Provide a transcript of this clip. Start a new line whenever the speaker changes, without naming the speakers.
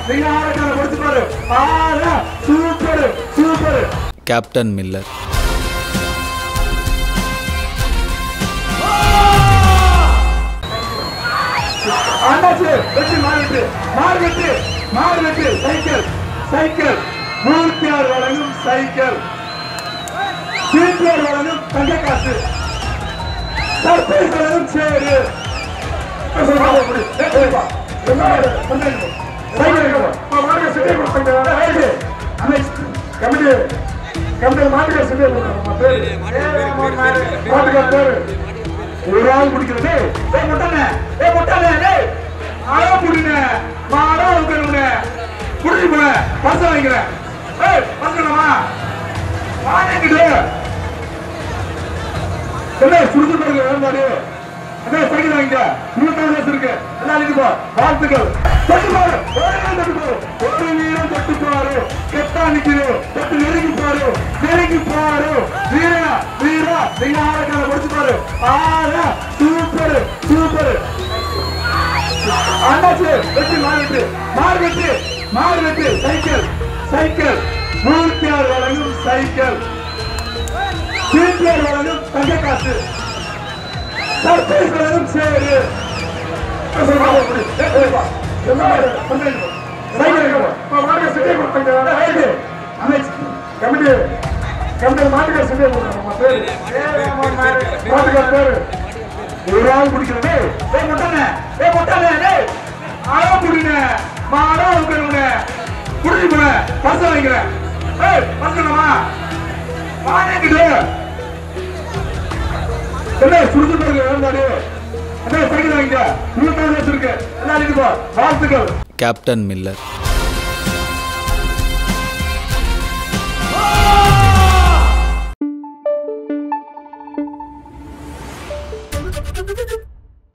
நீங்க ஆளுக்கான முடிச்சு பாரு ஆளா சூப்பர் சூப்பர்
கேப்டன் மில்லர்
ஆண்டாச்சு வெற்றி மாறிட்டு மாறிட்டு மாறிட்டு சைக்கிள் சைக்கிள் நூத்தி ஆறு வழங்கும் சைக்கிள் சீப்பியர் வழங்கும் தங்க காசு சர்ப்ரைஸ் வழங்கும் சேரு ஒரு ஆள் குடிக்கிறது ஏய் முட்டானே ஏய் முட்டானே டேய் ஆளா குடினே மாடா உட்காருனே குடிச்சு போன பர்ஸ் வாங்கிக்கிறேன் ஏய் பர்ஸ்மா வாங்கிக்கிட்டு என்ன சுடுத்து பாருங்க வேண்டாடு என்ன சைக்கிள் வாங்கிக்க இருபத்தாறு வயசு இருக்கு எல்லாம் அழிஞ்சு போ வாழ்த்துக்கள் தொட்டு பாரு ஒரு நாள் தொட்டு பாரு ஒரு வீரம் தொட்டு பாரு கெட்டா நிக்குது தொட்டு நெருங்கி பாரு நெருங்கி பாரு வீரா வீரா நீங்க ஆளுக்கான முடிச்சு பாரு ஆளா சூப்பர் சூப்பர் ஆண்டாச்சு வெற்றி மாறிட்டு மாறிட்டு மாறிட்டு சைக்கிள் சைக்கிள் நூத்தி ஆறு வழங்கும் சைக்கிள் சீப்பியர் வழங்கும் தங்க காசு சர்ப்ரைஸ் வழங்கும் சேரு ஒரு ஆள் குடிக்கிறது ஏய் முட்டானே ஏய் முட்டானே டேய் ஆளா குடினே மாடா உட்காருனே குடிச்சு போன பர்ஸ் வாங்கிக்கிறேன் ஏய் பர்ஸ்மா வாங்கிக்கிட்டு என்ன சுடுத்து பாருங்க வேண்டாடு என்ன சைக்கிள் வாங்கிக்க இருபத்தாறு வயசு இருக்கு எல்லாம் அழிஞ்சு போ வாழ்த்துக்கள்
கேப்டன் மில்லர்